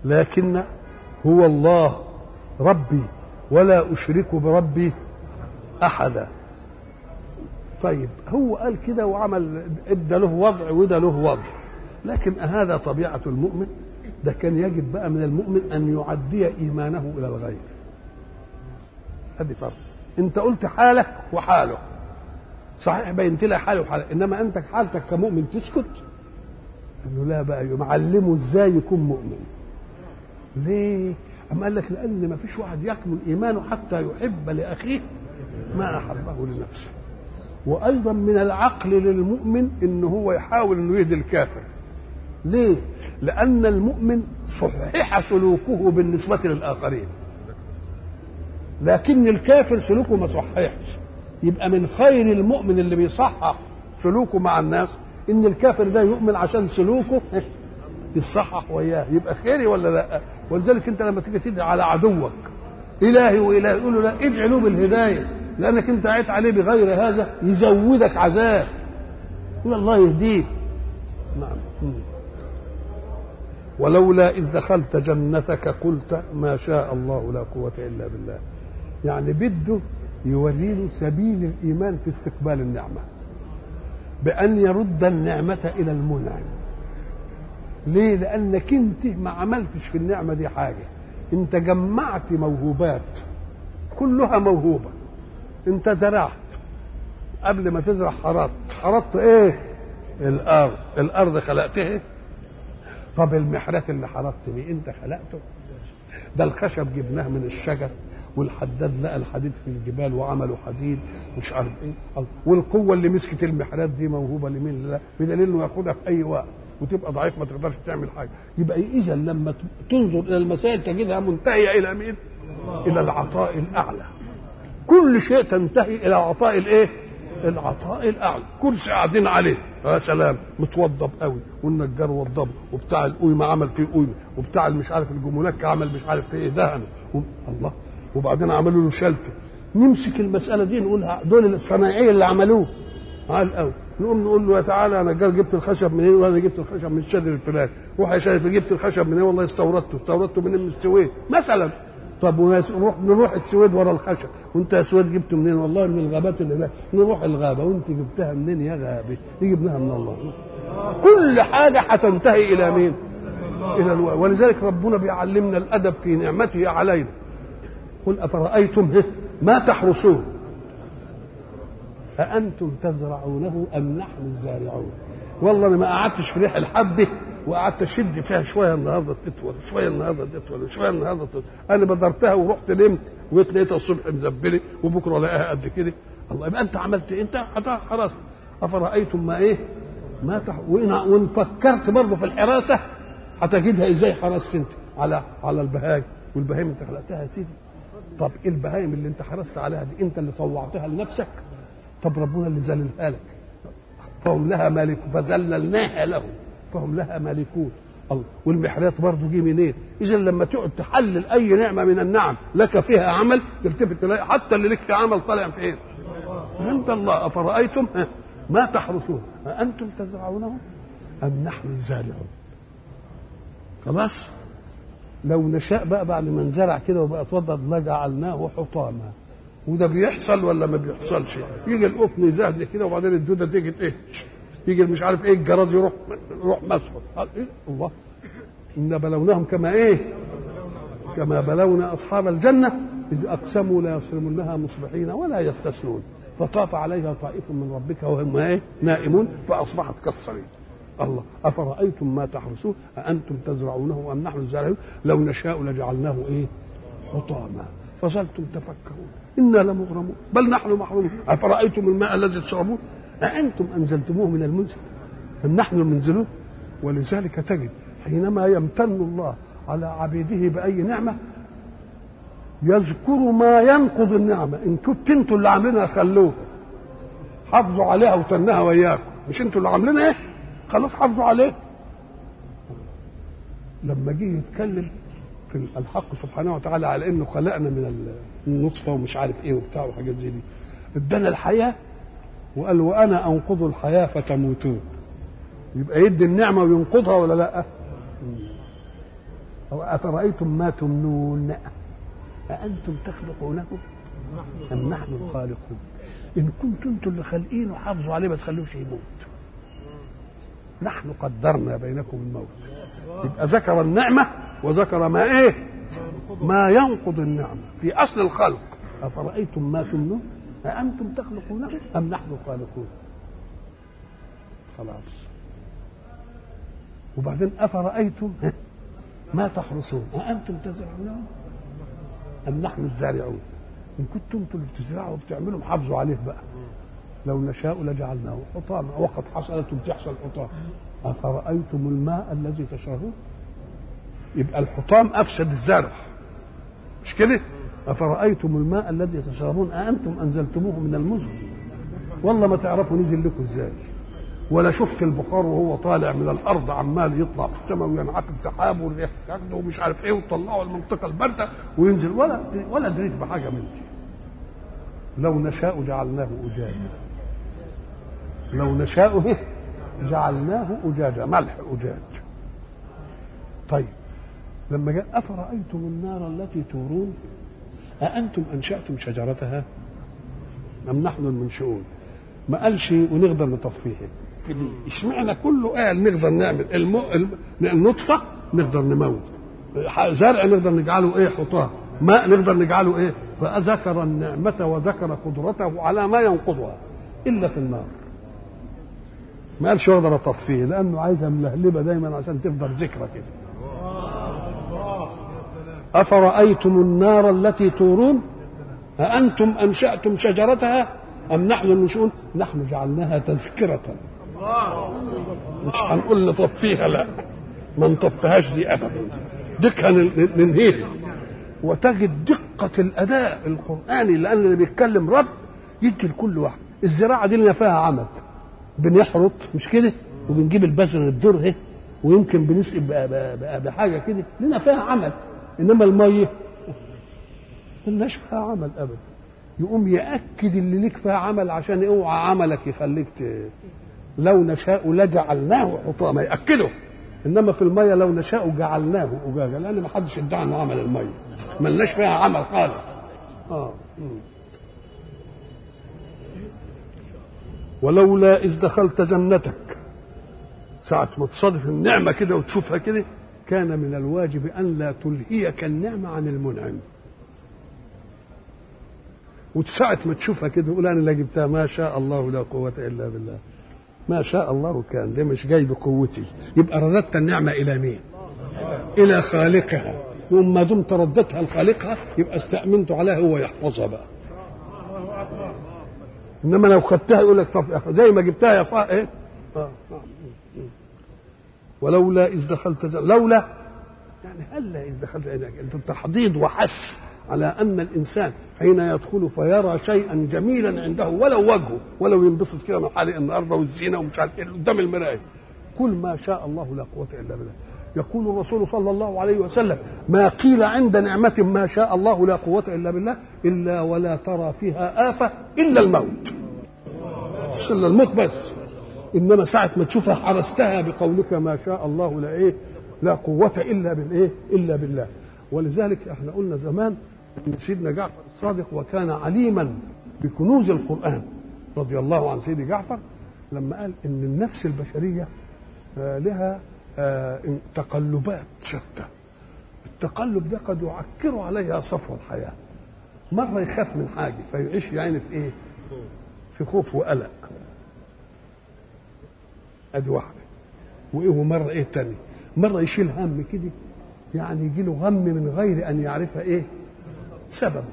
لكن هو الله ربي ولا أشرك بربي أحدا طيب هو قال كده وعمل ادى له وضع وده له وضع لكن هذا طبيعة المؤمن ده كان يجب بقى من المؤمن أن يعدي إيمانه إلى الغير هذه فرق أنت قلت حالك وحاله صحيح بينت لها حاله وحاله إنما أنت حالتك كمؤمن تسكت قال له لا بقى معلمه ازاي يكون مؤمن ليه أما قال لك لأن ما فيش واحد يكمل إيمانه حتى يحب لأخيه ما أحبه لنفسه وأيضا من العقل للمؤمن إن هو يحاول إنه يهدي الكافر ليه؟ لأن المؤمن صحح سلوكه بالنسبة للآخرين لكن الكافر سلوكه ما صححش يبقى من خير المؤمن اللي بيصحح سلوكه مع الناس ان الكافر ده يؤمن عشان سلوكه يصحح وياه يبقى خيري ولا لا ولذلك انت لما تيجي تدعي على عدوك الهي والهي يقول له لا ادعي له بالهدايه لانك انت عيت عليه بغير هذا يزودك عذاب يقول الله يهديه نعم ولولا اذ دخلت جنتك قلت ما شاء الله لا قوه الا بالله يعني بده يوريله سبيل الايمان في استقبال النعمه بان يرد النعمه الى المنعم ليه لانك انت ما عملتش في النعمه دي حاجه انت جمعت موهوبات كلها موهوبه انت زرعت قبل ما تزرع حرطت حرطت ايه الارض الارض خلقتها طب المحرات اللي حرطت بيه انت خلقته ده الخشب جبناه من الشجر والحداد لقى الحديد في الجبال وعملوا حديد مش عارف ايه والقوه اللي مسكت المحرات دي موهوبه لمين لا بدليل انه ياخدها في اي وقت وتبقى ضعيف ما تقدرش تعمل حاجه يبقى اذا لما تنظر الى المسائل تجدها منتهيه الى مين الى العطاء الاعلى كل شيء تنتهي الى العطاء الايه العطاء الاعلى كرسي قاعدين عليه يا سلام متوضب قوي والنجار وضبه وبتاع القويمه عمل فيه قويمه وبتاع مش عارف الجمونك عمل مش عارف فيه دهنه الله وبعدين عملوا له شلته نمسك المساله دي نقولها دول الصنايعيه اللي عملوه عال قوي نقوم نقول له يا تعالى انا قال جبت الخشب منين وانا جبت الخشب من الشجر الفلاني روح يا شايف جبت الخشب منين والله استوردته استوردته منين من السويد مثلا طب نروح نروح السويد ورا الخشب وانت يا سويد جبته منين والله من الغابات اللي هناك نروح الغابه وانت جبتها منين يا غابه دي جبناها من الله كل حاجه هتنتهي الى مين الى الو... ولذلك ربنا بيعلمنا الادب في نعمته علينا قل افرايتم ما تحرسون أأنتم تزرعونه أم نحن الزارعون والله أنا ما قعدتش في ريح الحبة وقعدت أشد فيها شوية النهاردة تطول شوية النهاردة تطول شوية النهاردة تطول أنا بدرتها ورحت نمت وجيت لقيتها الصبح مزبلة وبكرة الاقيها قد كده الله يبقى أنت عملت إيه؟ أنت خلاص أفرأيتم ما إيه؟ ما تح... وإن وإن فكرت برضه في الحراسة هتجدها إزاي حرست أنت على على البهايم والبهايم أنت خلقتها يا سيدي طب إيه البهايم اللي أنت حرست عليها دي أنت اللي طوعتها لنفسك طب ربنا اللي ذللها لك فهم لها مالك فذللناها لهم فهم لها مالكون الله والمحرات برضه جه منين؟ اذا لما تقعد تحلل اي نعمه من النعم لك فيها عمل تلتفت تلاقي حتى اللي لك في عمل طالع في ايه؟ عند الله افرايتم ما تحرثون أأنتم تزرعونه ام نحن الزارعون؟ خلاص؟ لو نشاء بقى بعد ما انزرع كده وبقى اتوضد لجعلناه حطاما وده بيحصل ولا ما بيحصلش يجي القطن يزهزه كده وبعدين الدوده تيجي ايه يجي مش عارف ايه الجراد يروح يروح مسحه قال ايه الله ان بلوناهم كما ايه كما بلونا اصحاب الجنه اذ اقسموا لا يصرمنها مصبحين ولا يستثنون فطاف عليها طائف من ربك وهم ايه نائمون فاصبحت كالصريم الله افرايتم ما تحرسون اانتم تزرعونه ام نحن الزارعون لو نشاء لجعلناه ايه حطاما فظلتم تفكرون انا لمغرمون بل نحن محرومون افرايتم الماء الذي تشربون اانتم انزلتموه من المنزل ام نحن المنزلون ولذلك تجد حينما يمتن الله على عبيده باي نعمه يذكر ما ينقض النعمه ان كنت انتوا اللي عاملينها خلوه حافظوا عليها وتنها وياكم مش انتوا اللي عاملينها ايه خلاص حافظوا عليه لما جه يتكلم في الحق سبحانه وتعالى على انه خلقنا من النطفه ومش عارف ايه وبتاع وحاجات زي دي ادانا الحياه وقال وانا انقض الحياه فتموتون يبقى يدي النعمه وينقضها ولا لا أفرأيتم ما تمنون أأنتم تخلقونه أم نحن الخالقون إن كنتم أنتم اللي خالقينه حافظوا عليه ما تخلوش يموت نحن قدرنا بينكم الموت يبقى ذكر النعمة وذكر ما إيه ما ينقض النعمة في أصل الخلق أفرأيتم ما تمنون أأنتم تخلقونه أم نحن الخالقون خلاص وبعدين أفرأيتم ما تحرسون أأنتم تزرعونه أم نحن الزارعون إن كنتم انتم اللي بتزرعوا وبتعملوا حافظوا عليه بقى لو نشاء لجعلناه حطاما وقد حصلت بتحصل حطام أفرأيتم الماء الذي تشربون يبقى الحطام أفسد الزرع مش كده أفرأيتم الماء الذي تشربون أأنتم أنزلتموه من المزن والله ما تعرفوا نزل لكم ازاي ولا شفت البخار وهو طالع من الارض عمال يطلع في السماء وينعقد سحاب والريح تاخده ومش عارف ايه وتطلعه المنطقه البارده وينزل ولا ولا دريت بحاجه من دي لو نشاء جعلناه اجاجا لو نشاء جعلناه اجاجا ملح اجاج طيب لما جاء افرايتم النار التي تورون أأنتم أنشأتم شجرتها أم نحن المنشؤون ما قالش ونقدر نطفيها اشمعنى كله قال نقدر نعمل الم... النطفة نقدر نموت زرع نقدر نجعله ايه حطام ماء نقدر نجعله ايه فذكر النعمة وذكر قدرته على ما ينقضها إلا في النار ما قالش اقدر اطفيه لانه عايزها ملهلبه دايما عشان تفضل ذكرى كده أفرأيتم النار التي تورون أأنتم أنشأتم شجرتها أم نحن المنشؤون نحن جعلناها تذكرة مش هنقول نطفيها لا ما نطفيهاش دي أبدا ديك ننهيها وتجد دقة الأداء القرآني لأن اللي بيتكلم رب يدي لكل واحد الزراعة دي لنا فيها عمل بنحرط مش كده وبنجيب البذر الدر اهي ويمكن بنسقي بحاجة كده لنا فيها عمل انما الميه ملناش فيها عمل ابدا يقوم ياكد اللي ليك فيها عمل عشان اوعى عملك يخليك ت... لو نشاء لجعلناه حطاما ياكده انما في الميه لو نشاء جعلناه اجاجا لان ما حدش ادعى انه عمل الميه ملناش فيها عمل خالص اه ولولا اذ دخلت جنتك ساعة ما تصادف النعمة كده وتشوفها كده كان من الواجب أن لا تلهيك النعمة عن المنعم وساعة ما تشوفها كده تقول أنا اللي جبتها ما شاء الله لا قوة إلا بالله ما شاء الله كان ده مش جاي بقوتي يبقى رددت النعمة إلى مين إلى خالقها وما دمت ردتها لخالقها يبقى استأمنت عليها هو يحفظها بقى انما لو خدتها يقول لك طب زي ما جبتها يا فا ايه آه. آه. ولولا إذ دخلت جنة. لولا يعني هلا إذ دخلت أنت تحضيض وحث على أن الإنسان حين يدخل فيرى شيئا جميلا عنده ولو وجهه ولو ينبسط كده من حالق النهارده والزينة ومش عارف ايه قدام المراية كل ما شاء الله لا قوة إلا بالله يقول الرسول صلى الله عليه وسلم ما قيل عند نعمة ما شاء الله لا قوة إلا بالله إلا ولا ترى فيها آفة إلا الموت إلا الموت بس انما ساعه ما تشوفها حرستها بقولك ما شاء الله لا ايه لا قوه الا بالايه الا بالله ولذلك احنا قلنا زمان ان سيدنا جعفر الصادق وكان عليما بكنوز القران رضي الله عن سيدي جعفر لما قال ان النفس البشريه لها تقلبات شتى التقلب ده قد يعكر عليها صفو الحياه مره يخاف من حاجه فيعيش يعني في ايه في خوف وقلق ادي واحده وايه مره ايه تاني مره يشيل هم كده يعني يجي له غم من غير ان يعرف ايه سبب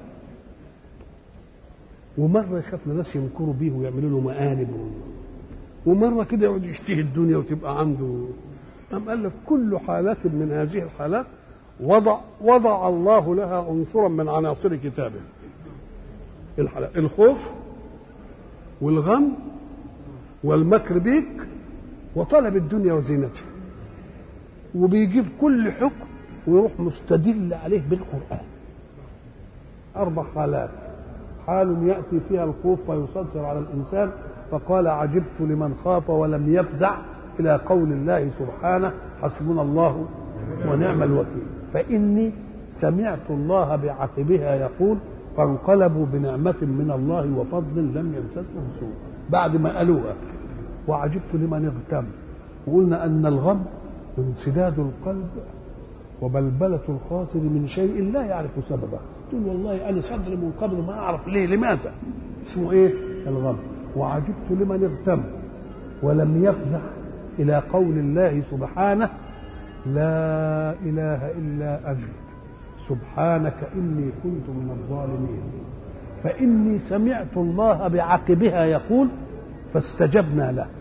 ومره يخاف الناس ينكروا بيه ويعملوا له مقالب ومره كده يقعد يشتهي الدنيا وتبقى عنده أم قال لك كل حالات من هذه الحالات وضع وضع الله لها عنصرا من عناصر كتابه الحالات الخوف والغم والمكر بيك وطلب الدنيا وزينتها وبيجيب كل حكم ويروح مستدل عليه بالقرآن أربع حالات حال يأتي فيها الخوف فيسيطر على الإنسان فقال عجبت لمن خاف ولم يفزع إلى قول الله سبحانه حسبنا الله ونعم الوكيل فإني سمعت الله بعقبها يقول فانقلبوا بنعمة من الله وفضل لم يمسسهم سوء بعد ما قالوها وعجبت لمن اغتم وقلنا أن الغم انسداد القلب وبلبلة الخاطر من شيء لا يعرف سببه تقول والله أنا صدري منقبض ما أعرف ليه لماذا اسمه إيه الغم وعجبت لمن اغتم ولم يفزع إلى قول الله سبحانه لا إله إلا أنت سبحانك إني كنت من الظالمين فإني سمعت الله بعقبها يقول فاستجبنا له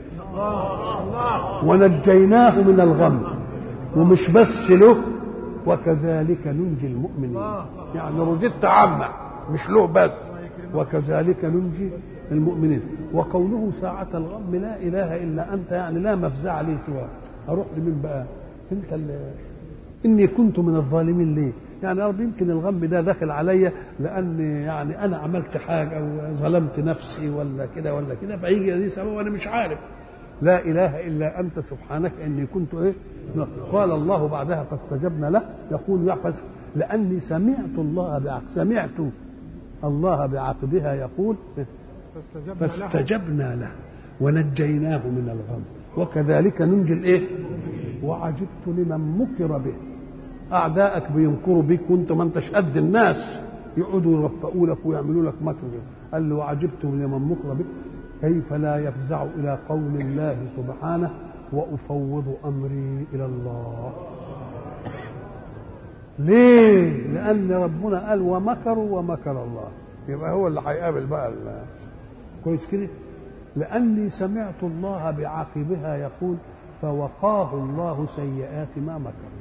ونجيناه من الغم ومش بس له وكذلك ننجي المؤمنين يعني رددت عامة مش له بس وكذلك ننجي المؤمنين وقوله ساعة الغم لا إله إلا أنت يعني لا مفزع لي سواك أروح لمين بقى أنت اللي إني كنت من الظالمين ليه يعني يا رب يمكن الغم ده داخل عليا لان يعني انا عملت حاجه او ظلمت نفسي ولا كده ولا كده فيجي دي سبب وانا مش عارف لا اله الا انت سبحانك اني كنت ايه قال الله بعدها فاستجبنا له يقول يحفظ لاني سمعت الله بعقب سمعت الله بعقبها يقول فاستجبنا له ونجيناه من الغم وكذلك ننجي الايه وعجبت لمن مكر به اعدائك بيمكروا بيك وانت ما انتش قد الناس يقعدوا يرفقوا لك ويعملوا لك مكر قال له وعجبت لمن مكر بك كيف لا يفزع الى قول الله سبحانه وافوض امري الى الله ليه لان ربنا قال ومكروا ومكر الله يبقى هو اللي هيقابل بقى كويس كده لاني سمعت الله بعاقبها يقول فوقاه الله سيئات ما مكر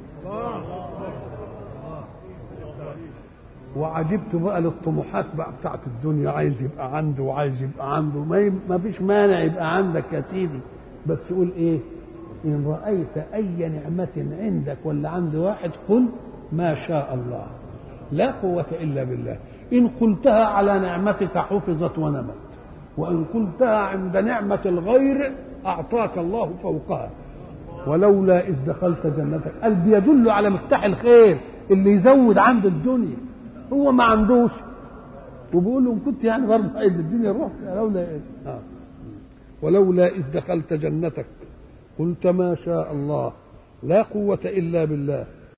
وعجبت بقى للطموحات بقى بتاعت الدنيا عايز يبقى عنده وعايز يبقى عنده ما, ما فيش مانع يبقى عندك يا سيدي بس قول ايه ان رايت اي نعمه عندك ولا عند واحد قل ما شاء الله لا قوه الا بالله ان قلتها على نعمتك حفظت ونمت وان قلتها عند نعمه الغير اعطاك الله فوقها ولولا إذ دخلت جنتك قال بيدل على مفتاح الخير اللي يزود عنده الدنيا هو ما عندوش وبيقول له كنت يعني برضه عايز الدنيا روح لولا إيه؟ آه. ولولا إذ دخلت جنتك قلت ما شاء الله لا قوة إلا بالله